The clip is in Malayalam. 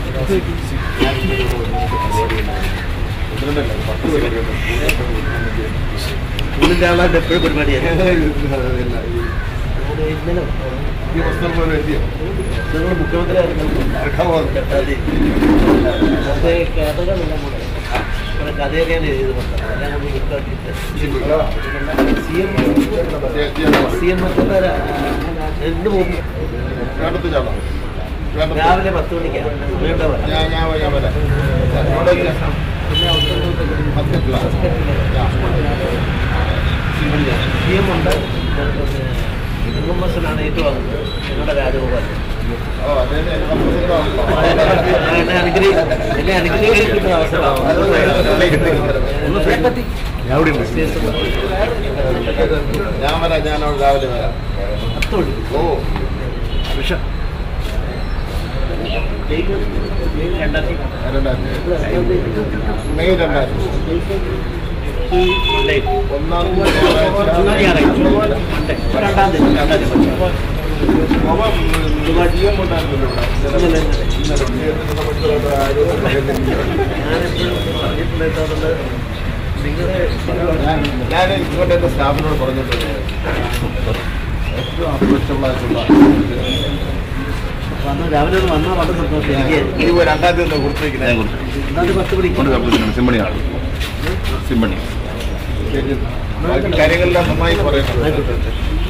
സ്കൂളിന്റെ ആളായിട്ട് എപ്പോഴും പരിപാടിയാണ് ഇന്നലെ നിങ്ങൾ മുഖ്യമന്ത്രി കഥകളില്ല ഇവിടെ കഥയൊക്കെ ഞാൻ എഴുതി സി എം സി എം എന്ത് പോകും രാവിലെ പത്ത് മണിക്കാണ് വീണ്ടും വരാം. ഞാൻ ഞാൻ ഞാൻ വരാം ഇവിടെ ഇല്ല. സി എം ഉണ്ട് എം എം എസിനാണ് ഏറ്റുവാങ്ങുന്നത് ഞങ്ങളുടെ രാജഗോപാൽ ഓ അതെ അതെ നമുക്ക് എന്നെ അനുഗ്രഹി എന്നെ അനുഗ്രഹിക്കുന്ന അവസരമാണ് ഞാൻ വരാം ഞാൻ അവിടെ രാവിലെ വരാം പത്ത് മണി ഓ രണ്ടായിരത്തി രണ്ടായിരത്തി മെയ് രണ്ടായിരത്തി മൺഡേ ഒന്നാം ഞായറാഴ്ച മൺഡേ രണ്ടാം തീയതി രണ്ടാം തീയതി ഇന്നലെ ഞാനെപ്പോഴും പറഞ്ഞിട്ടുണ്ടായിട്ടുള്ളത് നിങ്ങളുടെ ഞാൻ ഇങ്ങോട്ട് എൻ്റെ സ്റ്റാഫിനോട് പറഞ്ഞിട്ടുണ്ട് ഏറ്റവും അപ്രോച്ചബിൾ ആയിട്ടുള്ള വന്ന് രാവിലെ ഒന്ന് വന്നാൽ വളരെ സന്തോഷം എനിക്ക് ഈ രണ്ടാം തീയതി കുറിച്ചിരിക്കുന്നത് ഒന്നാമത് പത്ത് മണിക്ക് സിമ്മണിയാണ് സിമ്മണി ബാക്കി കാര്യങ്ങളെല്ലാം നന്നായി പറയുന്നത് ആയിക്കോട്ടെ